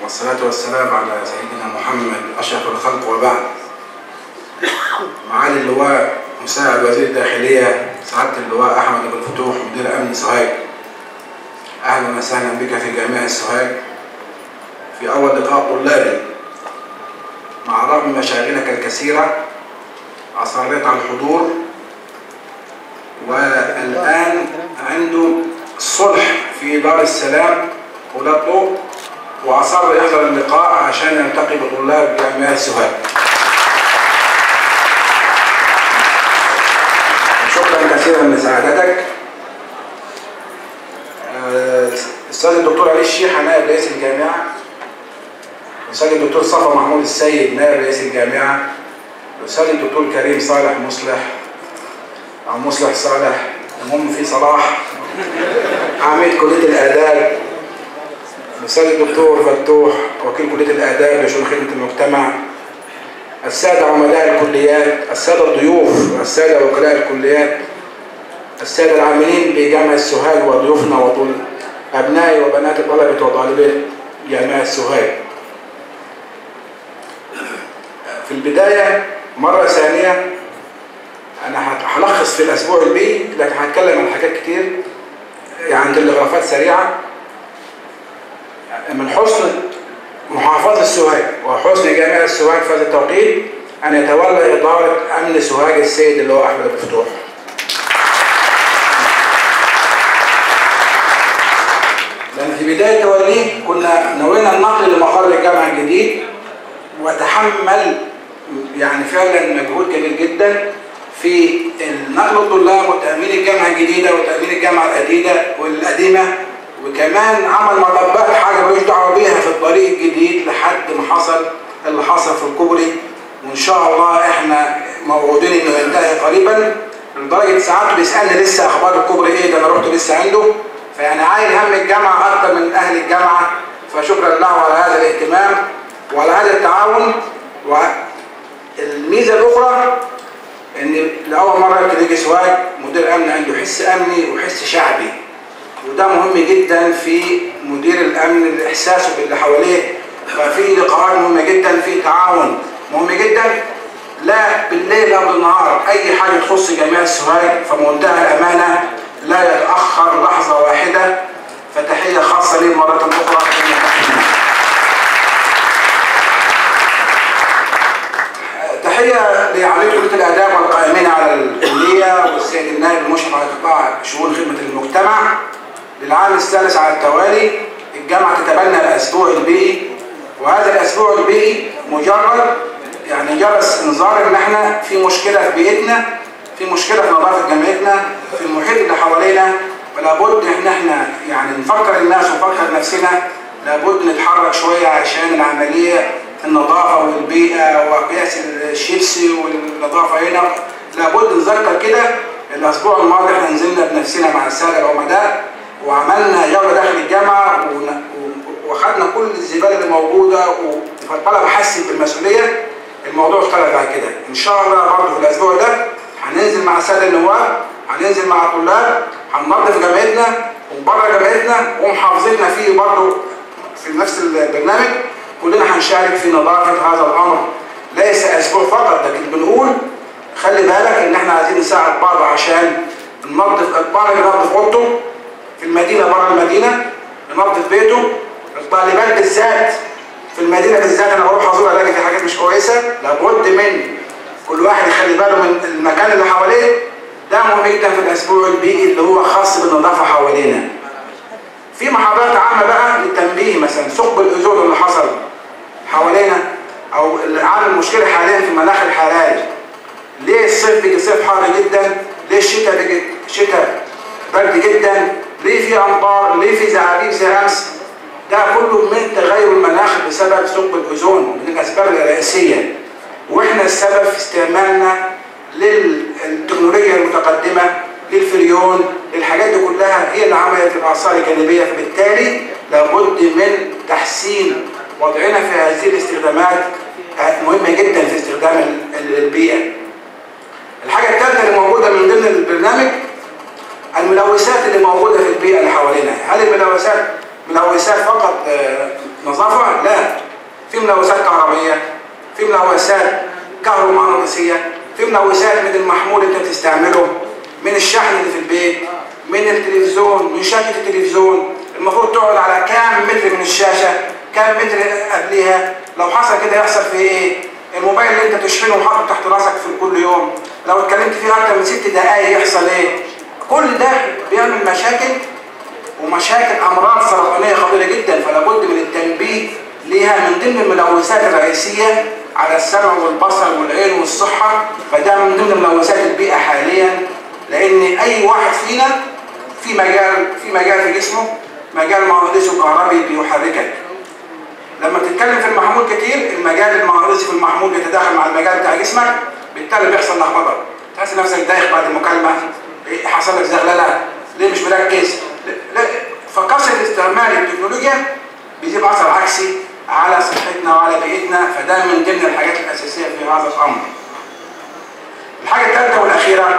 والصلاة والسلام على سيدنا محمد أشرف الخلق وبعد معالي اللواء مساعد وزير الداخلية سعادة اللواء أحمد أبو الفتوح مدير أمن سوهاج أهلا وسهلا بك في جامعة سوهاج في أول لقاء طلابي مع رغم مشاغلك الكثيرة أصريت على الحضور والآن عنده صلح في دار السلام ولاد ضوء وأصر يحضر اللقاء عشان يلتقي بطلاب جامعة سوهاج شكرا كثيرا لسعادتك الأستاذ الدكتور علي الشيحة نائب رئيس الجامعة الأستاذ الدكتور صفا محمود السيد نائب رئيس الجامعة الأستاذ الدكتور كريم صالح مصلح أو مصلح صالح المهم في صلاح عميد كلية الآداب الأستاذ الدكتور فتوح وكيل كلية الآداب لشؤون خدمة المجتمع السادة عملاء الكليات السادة الضيوف السادة وكلاء الكليات السادة العاملين بجامعة سوهاج وضيوفنا وطول أبنائي وبنات طلبة وطالبي جامعة سوهاج في البداية مرة ثانية أنا هلخص في الأسبوع البيئي لكن هتكلم عن حاجات كتير يعني تلغرافات سريعة من حسن محافظة سوهاج وحسن جامعة سوهاج في هذا التوقيت أن يتولى إدارة أمن سوهاج السيد اللي هو أحمد الفتوح لأن في بداية توليه كنا نوينا النقل لمقر الجامعة الجديد وتحمل يعني فعلا مجهود كبير جدا في نقل الطلاب وتأمين الجامعة الجديدة وتأمين الجامعة الجديدة والقديمة وكمان عمل مطبات حاجة ملوش دعوة بيها في الطريق الجديد لحد ما حصل اللي حصل في الكوبري وإن شاء الله إحنا موعودين إنه ينتهي قريبا لدرجة ساعات بيسألني لسه أخبار الكوبري إيه ده أنا رحت لسه عنده فيعني عايل هم الجامعة أكتر من أهل الجامعة فشكرا له على هذا الاهتمام وعلى هذا التعاون والميزة الأخرى إن لأول مرة يجي سواق مدير أمن عنده حس أمني وحس شعبي وده مهم جدا في مدير الامن احساسه باللي حواليه ففي لقاءات مهمه جدا في تعاون مهم جدا لا بالليل او بالنهار اي حاجه تخص جميع السواق فمنتهى الامانه لا يتاخر لحظه واحده فتحيه خاصه لي مره اخرى تحيه لعمليه كليه الاداب والقائمين على الكليه والسيد النائب المشرف على قطاع شؤون خدمه المجتمع للعام الثالث على التوالي الجامعة تتبنى الأسبوع البيئي وهذا الأسبوع البيئي مجرد يعني جرس إنذار إن إحنا في مشكلة في بيئتنا في مشكلة في نظافة جامعتنا في المحيط اللي حوالينا ولابد إن إحنا يعني نفكر الناس ونفكر نفسنا لابد نتحرك شوية عشان العملية النظافة والبيئة وقياس الشيبسي والنظافة هنا لابد نذكر كده الأسبوع الماضي إحنا نزلنا بنفسنا مع السادة العمداء وعملنا جولة داخل الجامعة واخدنا كل الزبالة اللي موجودة فالطلبة حست بالمسؤولية الموضوع اختلف بعد كده ان شاء الله برضه في الاسبوع ده هننزل مع السادة النواب هننزل مع الطلاب هننظف جامعتنا وبره جامعتنا ومحافظيننا فيه برضه في نفس البرنامج كلنا هنشارك في نظافة هذا الامر ليس اسبوع فقط لكن بنقول خلي بالك ان احنا عايزين نساعد بعض عشان ننظف الطالب ينظف اوضته في المدينة بره المدينة ينظف بيته الطالبات بالذات في المدينة بالذات أنا بروح أزور ألاقي في حاجات مش كويسة لابد من كل واحد يخلي باله من المكان اللي حواليه ده مهم جدا في الأسبوع البيئي اللي هو خاص بالنظافة حوالينا في محاضرات عامة بقى للتنبيه مثلا ثقب الأذون اللي حصل حوالينا أو اللي عامل مشكلة حاليا في المناخ الحراري ليه الصيف بيجي صيف حار جدا ليه الشتاء بيجي شتاء برد جدا ليه في امطار ليه في زعابيب شمس ده كله من تغير المناخ بسبب ثقب الاوزون من الاسباب الرئيسيه واحنا السبب في استعمالنا للتكنولوجيا المتقدمه للفريون للحاجات دي كلها هي اللي عملت الاثار الجانبيه فبالتالي لابد من تحسين وضعنا في هذه الاستخدامات مهمه جدا في استخدام البيئه الحاجه الثالثه اللي موجوده من ضمن البرنامج الملوثات اللي موجودة في البيئة اللي حوالينا هل الملوثات ملوثات فقط نظافه لا في ملوثات كهربائيه في ملوثات كهرومغناطيسيه في ملوثات من المحمول اللي انت بتستعمله من الشحن اللي في البيت من التلفزيون من شاشه التلفزيون المفروض تقعد على كام متر من الشاشه كام متر قبلها لو حصل كده يحصل في ايه الموبايل اللي انت تشحنه وحاطه تحت راسك في كل يوم لو اتكلمت فيه اكتر من ست دقائق يحصل ايه كل ده بيعمل مشاكل ومشاكل امراض سرطانيه خطيره جدا فلا بد من التنبيه ليها من ضمن الملوثات الرئيسيه على السمع والبصر والعين والصحه فده من ضمن ملوثات البيئه حاليا لان اي واحد فينا في مجال في مجال في جسمه مجال مغناطيسي وكهربي بيحركك لما تتكلم في المحمول كتير المجال المغناطيسي في المحمول بيتداخل مع المجال بتاع جسمك بالتالي بيحصل لخبطه تحس نفسك دايخ بعد المكالمه إيه حصل لك زغلله ليه مش مركز لا فكثره استعمال التكنولوجيا بيجيب اثر عكسي على صحتنا وعلى بيئتنا فده من ضمن الحاجات الاساسيه في هذا الامر الحاجه الثالثه والاخيره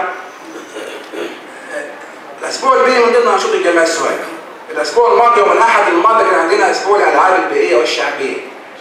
الاسبوع البيئي من ضمن انشطه الجمعيه السواقي الاسبوع الماضي يوم الاحد الماضي كان عندنا اسبوع الالعاب البيئيه والشعبيه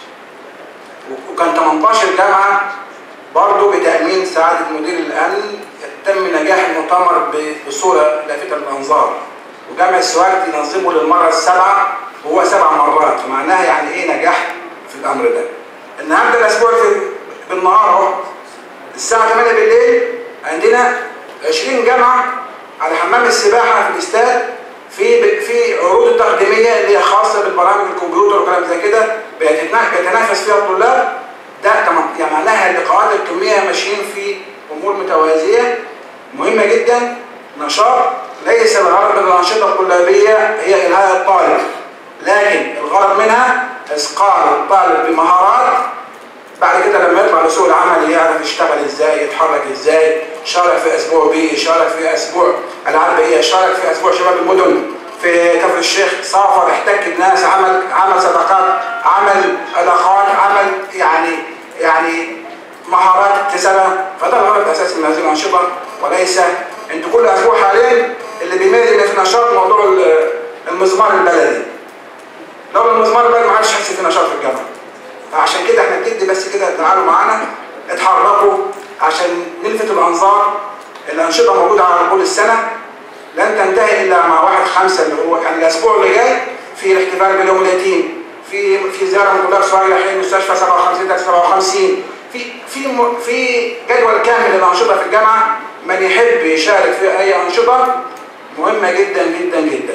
وكان 18 جامعه برضه بتامين سعاده مدير الامن تم نجاح المؤتمر بصوره لافته للانظار وجامع السواق ينظمه للمره السابعه وهو سبع مرات ومعناها يعني ايه نجاح في الامر ده النهارده الاسبوع في بالنهار اهو الساعه 8 بالليل عندنا 20 جامعه على حمام السباحه في الاستاد في في عروض التقديميه اللي هي خاصه بالبرامج الكمبيوتر وكلام زي كده بيتنافس فيها الطلاب ده يعني معناها اللقاءات الكميه ماشيين في امور متوازيه مهمه جدا نشاط ليس الغرض من الانشطه الطلابيه هي الهاء الطالب لكن الغرض منها اثقال الطالب بمهارات بعد كده لما يطلع لسوق العمل يعرف يشتغل ازاي يتحرك ازاي شارك في اسبوع بيئي شارك في اسبوع العاب بيئيه شارك في اسبوع شباب المدن في كفر الشيخ سافر احتك بناس عمل عمل صداقات عمل علاقات عمل يعني يعني مهارات اكتسابها فده الغرض الاساسي من هذه الانشطه وليس انتوا كل اسبوع حاليا اللي بيميز ان في نشاط موضوع المزمار البلدي لو المزمار البلدي ما حدش يحس في نشاط في الجامعه فعشان كده احنا بندي بس كده تعالوا معانا اتحركوا عشان نلفت الانظار الانشطه موجوده على طول السنه لن تنتهي الا مع واحد خمسة اللي هو يعني الاسبوع اللي جاي في الاحتفال باليوم اليتيم في في زياره من طلاب سؤال رايحين مستشفى 57 57 في في في جدول كامل للانشطه في الجامعه من يحب يشارك في اي انشطه مهمه جدا جدا جدا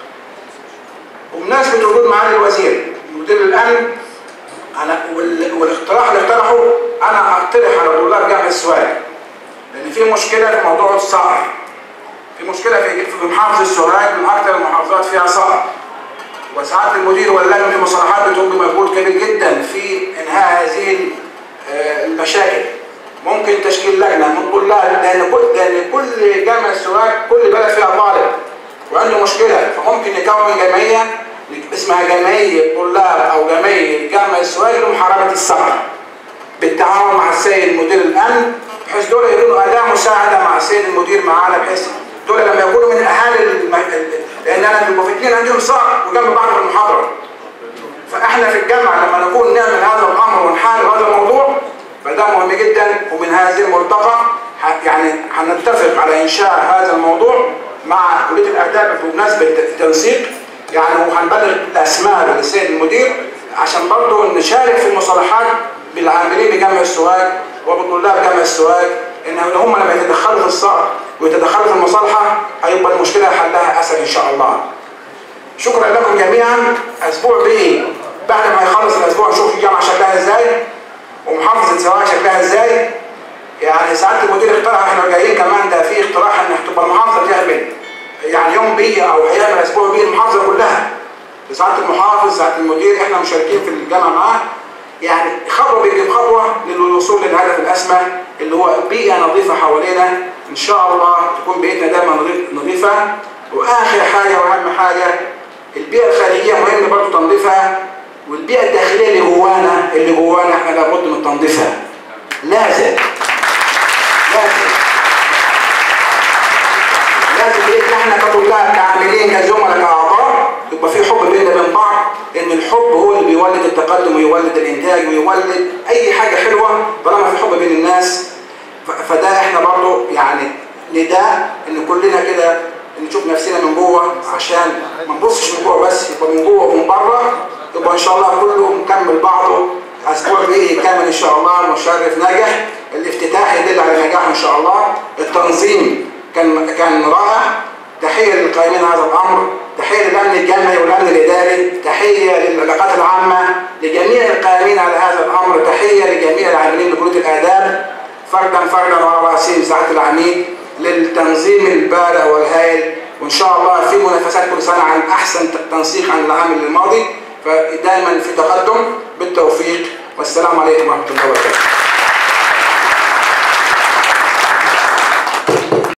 وبمناسبه وجود معالي الوزير مدير الامن انا والاقتراح اللي اقترحه انا اقترح على طلاب جامعه السواق لان في مشكله في موضوع الصقر في مشكله في في محافظه السوهاج من اكثر المحافظات فيها صقر وسعاده المدير واللجنه في المصالحات بتقوم بمجهود كبير جدا في انهاء هذه المشاكل ممكن تشكيل لجنه من طلاب لان كل لان كل جامعه السواق كل بلد فيها طالب وعنده مشكله فممكن نكون جمعيه اسمها جمعيه طلاب او جمعيه جامعه السواق لمحاربه السفر بالتعاون مع السيد مدير الامن بحيث دول يكونوا اداه مساعده مع السيد المدير معانا بحيث دول لما يكونوا من اهالي الم... لان انا بيبقوا في اثنين عندهم صقر وجنب بعض في المحاضره فاحنا في الجامعه لما نكون نعمل هذا الامر ونحارب هذا الموضوع فده مهم جدا ومن هذه المرتقى يعني هنتفق على انشاء هذا الموضوع مع كليه الاداب بمناسبه التنسيق يعني وهنبلغ الاسماء للسيد المدير عشان برضه نشارك في المصالحات بالعاملين بجامع السواق وبطلاب جامع السواق ان هم لما يتدخلوا في الصقر ويتدخلوا في المصالحه هيبقى المشكله حلها اسهل ان شاء الله. شكرا لكم جميعا اسبوع بيه بعد ما يخلص الاسبوع نشوف الجامعه شكلها ازاي ومحافظه سواء شكلها ازاي يعني سعاده المدير اقترح احنا جايين كمان ده في اقتراح ان تبقى المحافظه تعمل يعني يوم بيه او هيعمل اسبوع بيه المحافظه كلها سعاده المحافظ سعاده المدير احنا مشاركين في الجامعه معاه يعني خطوه بيجيب خطوه للوصول للهدف الاسمى اللي هو بيئه نظيفه حوالينا ان شاء الله تكون بيئتنا دايما نظيفه واخر حاجه واهم حاجه البيئه الخارجيه مهم برضه تنظيفها والبيئه الداخليه اللي جوانا اللي جوانا احنا لابد من تنظيفها لازم لازم لازم بيئتنا احنا كطلاب كعاملين كزملاء كاعضاء يبقى في حب بيننا وبين من بعض ان الحب هو اللي بيولد التقدم ويولد الانتاج ويولد اي حاجه حلوه طالما في حب بين الناس ف- فده احنا برضو يعني نداء ان كلنا كده نشوف نفسنا من جوه عشان ما نبصش من جوه بس يبقى من جوه ومن بره يبقى ان شاء الله كله مكمل بعضه اسبوع بيه كامل ان شاء الله مشرف ناجح الافتتاح يدل على نجاح ان شاء الله التنظيم كان كان رائع تحيه للقائمين على هذا الامر تحيه للامن الجامعي والامن الاداري تحيه للعلاقات العامه لجميع القائمين على هذا الامر تحيه لجميع العاملين بكليه الاداب فردا فردا وعلى راسهم سعاده العميد للتنظيم البارع والهائل وان شاء الله في منافسات كل سنه عن احسن تنسيق عن العام الماضي فدائما في تقدم بالتوفيق والسلام عليكم ورحمه الله وبركاته